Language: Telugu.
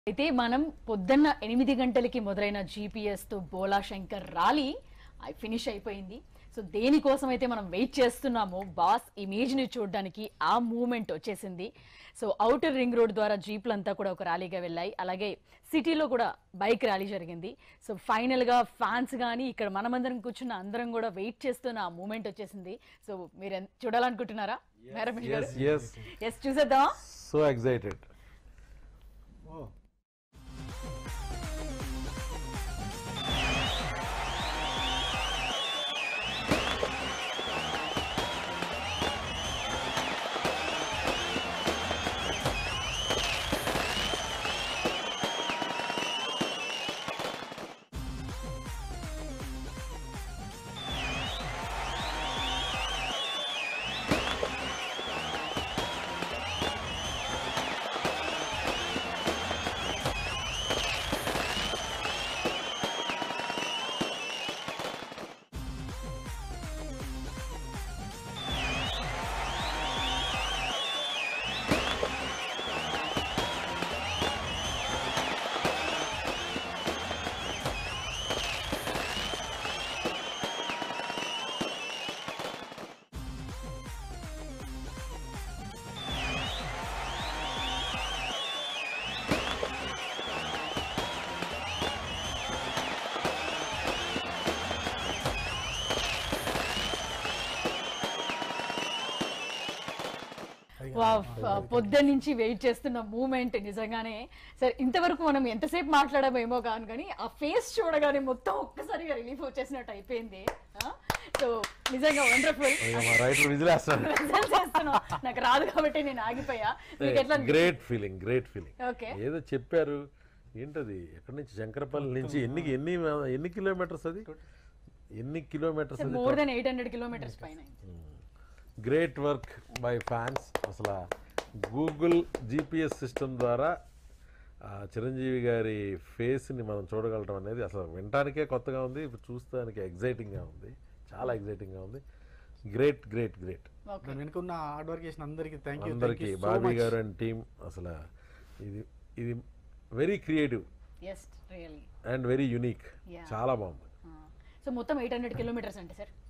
అయితే మనం పొద్దున్న ఎనిమిది గంటలకి మొదలైన GPS తో బోలా శంకర్ ర్యాలీ ఫినిష్ అయిపోయింది సో దేనికోసం అయితే మనం వెయిట్ చేస్తున్నామో బాస్ ఇమేజ్ ని చూడడానికి ఆ మూమెంట్ వచ్చేసింది సో అవుటర్ రింగ్ రోడ్ ద్వారా జీప్లంతా కూడా ఒక ర్యాలీగా వెళ్ళాయి అలాగే సిటీలో కూడా బైక్ ర్యాలీ జరిగింది సో ఫైనల్ గా ఫ్యాన్స్ కానీ ఇక్కడ మనమందరం కూర్చున్న అందరం కూడా వెయిట్ చేస్తున్న ఆ మూమెంట్ వచ్చేసింది సో మీరు ఎన్- చూడాలనుకుంటున్నారా మేడం ఎస్ ఎస్ ఎస్ చూసేద్దామా సో ఎక్సైటెడ్ పొద్దున్న నుంచి వెయిట్ చేస్తున్న మూమెంట్ నిజంగానే సరే ఇంతవరకు మనం ఎంతసేపు మాట్లాడమేమో కాను కానీ ఆ ఫేస్ చూడగానే మొత్తం ఒక్కసారిగా రిలీఫ్ వచ్చేసినట్టు అయిపోయింది సో నిజంగా వండర్ఫుల్ మా రైటర్ విజిలేస్తాడు చేస్తున్నాం నాకు రాదు కాబట్టి నేను ఆగిపోయా మీకు ఎట్లా great feeling great feeling okay ఏదో చెప్పారు ఏంటది ఎక్కడి నుంచి శంకరపల్లి నుంచి ఎన్ని ఎన్ని ఎన్ని కిలోమీటర్స్ అది ఎన్ని కిలోమీటర్స్ అది more than eight hundred kilometres పైన గ్రేట్ వర్క్ బై ఫ్యాన్స్ అసలు గూగుల్ జీపీఎస్ సిస్టమ్ ద్వారా ఆ, చిరంజీవి గారి ఫేస్ని మనం చూడగలటం అనేది అసలు వినటానికే కొత్తగా ఉంది ఇప్పుడు చూస్తానికి ఎగ్జైటింగ్గా ఉంది చాలా ఎగ్జైటింగ్గా ఉంది గ్రేట్ గ్రేట్ గ్రేట్ ఓకే దాని వెనుక ఉన్న హార్డ్ వర్క్ చేసిన అందరికి థ్యాంక్ యూ అందరికీ బాబీ గారు అండ్ టీమ్ అసలు ఇది ఇది very creative yes really and very unique Yeah. చాలా బాగుంది సో మొత్తం ఎయిట్ హండ్రెడ్ కిలోమీటర్స్ అంటే సార్